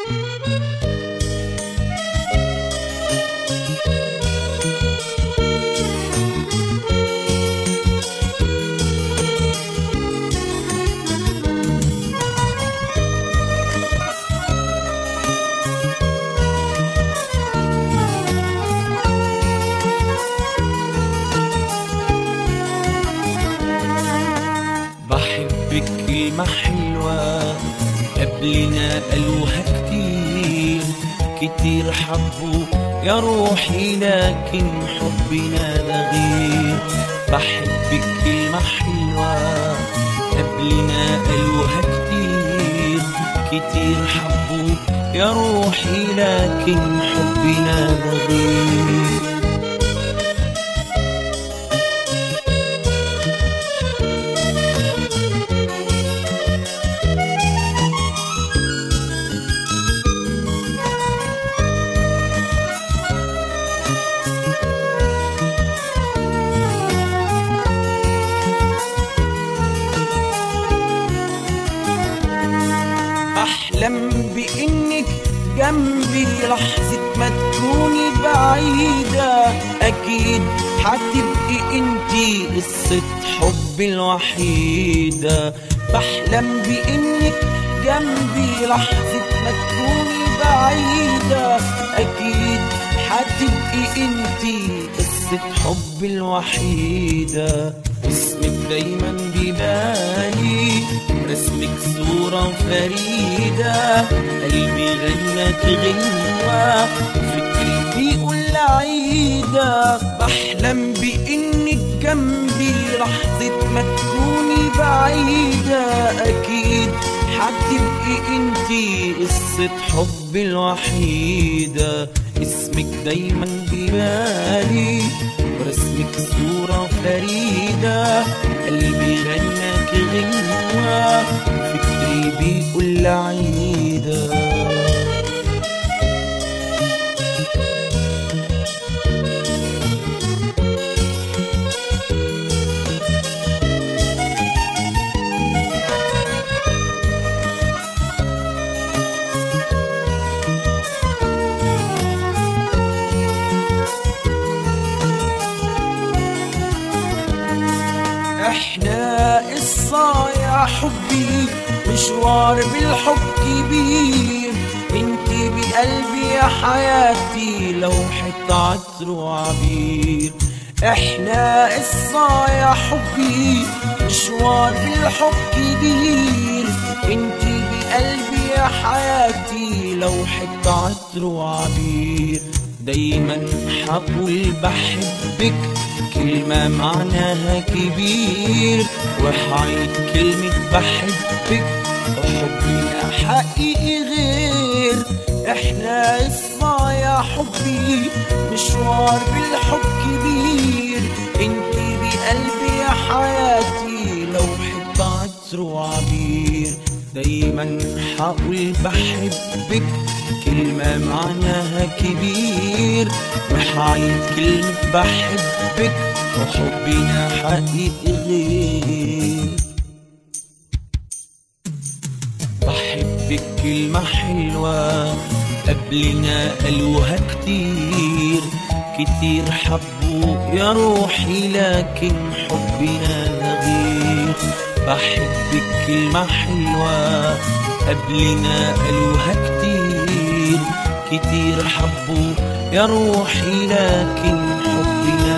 بحبك كلمة حلوة قبلنا قالوها كتير كتير حبوا يا روحي لكن حبنا ده غير بحبك كلمة حلوة قبلنا قالوها كتير كتير حبوا يا روحي لكن حبنا ده غير أحلم بإنك جنبي لحظة ما تكوني بعيدة أكيد هتبقي انتي قصة حبي الوحيدة بحلم بإنك جنبي لحظة ما تكوني بعيدة أكيد هتبقي انتي قصة حبي الوحيدة اسمك دايما ببالي رسمك صورة فريدة قلبي غنت غنوة فكري بيقول عيدة بحلم بإنك جنبي لحظة ما تكوني بعيدة أكيد هتبقي انتي قصة حبي الوحيدة اسمك دايما ببالي ورسمك صورة فريدة قلبي غناك غنوة فكري بيقول عيدة احنا قصة يا حبي مشوار بالحب كبير انتي بقلبي يا حياتي لوحة عطر وعبير احنا قصة يا حبي مشوار بالحب كبير انتي بقلبي يا حياتي لوحة عطر وعبير دايما حقول بحبك كلمة معناها كبير وحعيد كلمة بحبك وحبنا حقيقي غير احنا قصة يا حبي مشوار بالحب كبير انتي بقلبي يا حياتي لوحة عطر وعبير دايما حقول بحبك كلمة معناها كبير وحعيد كلمة بحبك وحبنا حقيقي غير بحبك كلمة حلوة قبلنا قالوها كتير كتير حبوا يا روحي لكن حبنا ده غير بحبك كلمة حلوة قبلنا قالوها كتير كتير حبوا يا روحي لكن حبنا